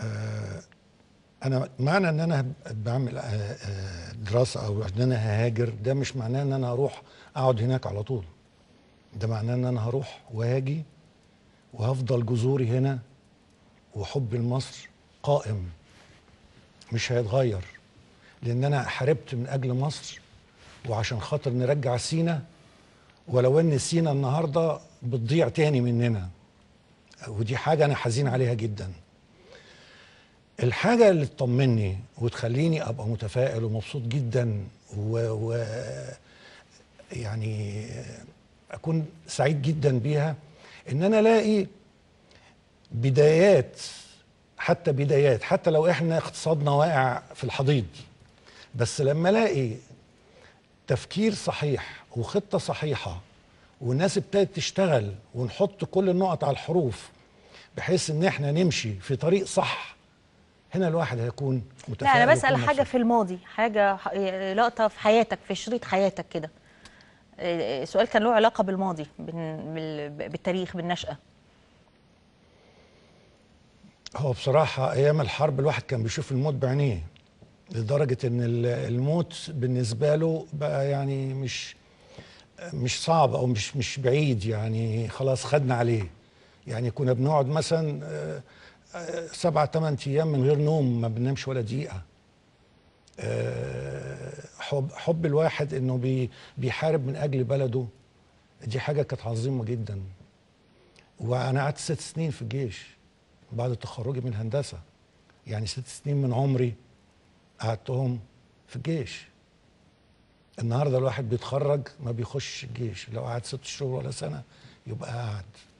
آه، انا معنى ان انا بعمل آه، آه، دراسه او ان انا ههاجر ده مش معناه ان انا هروح اقعد هناك على طول ده معناه ان انا هروح وهاجي وهفضل جذوري هنا وحبي لمصر قائم مش هيتغير لان انا حاربت من اجل مصر وعشان خاطر نرجع سينا ولو ان سينا النهارده بتضيع تاني مننا ودي حاجه انا حزين عليها جدا الحاجه اللي تطمني وتخليني ابقى متفائل ومبسوط جدا و, و يعني اكون سعيد جدا بيها ان انا الاقي بدايات حتى بدايات حتى لو احنا اقتصادنا واقع في الحضيض بس لما الاقي تفكير صحيح وخطه صحيحه والناس ابتدت تشتغل ونحط كل النقط على الحروف بحيث ان احنا نمشي في طريق صح هنا الواحد هيكون لا متفائل انا بسال ويكون حاجه مبسوط. في الماضي حاجه ح- لقطه في حياتك في شريط حياتك كده آه، سؤال كان له علاقه بالماضي بال- بال- بالتاريخ بالنشاه هو بصراحة أيام الحرب الواحد كان بيشوف الموت بعينيه لدرجة إن ال- الموت بالنسبة له بقى يعني مش مش صعب أو مش مش بعيد يعني خلاص خدنا عليه يعني كنا بنقعد مثلا آه، آه، سبعة ثمان أيام من غير نوم ما بننامش ولا دقيقة آه، حب حب الواحد إنه بي بيحارب من أجل بلده دي حاجة كانت عظيمة جدا وأنا قعدت ست سنين في الجيش بعد تخرجي من هندسة يعني ست سنين من عمري قعدتهم في الجيش النهارده الواحد بيتخرج ما بيخش الجيش لو قعد ست شهور ولا سنة يبقى قاعد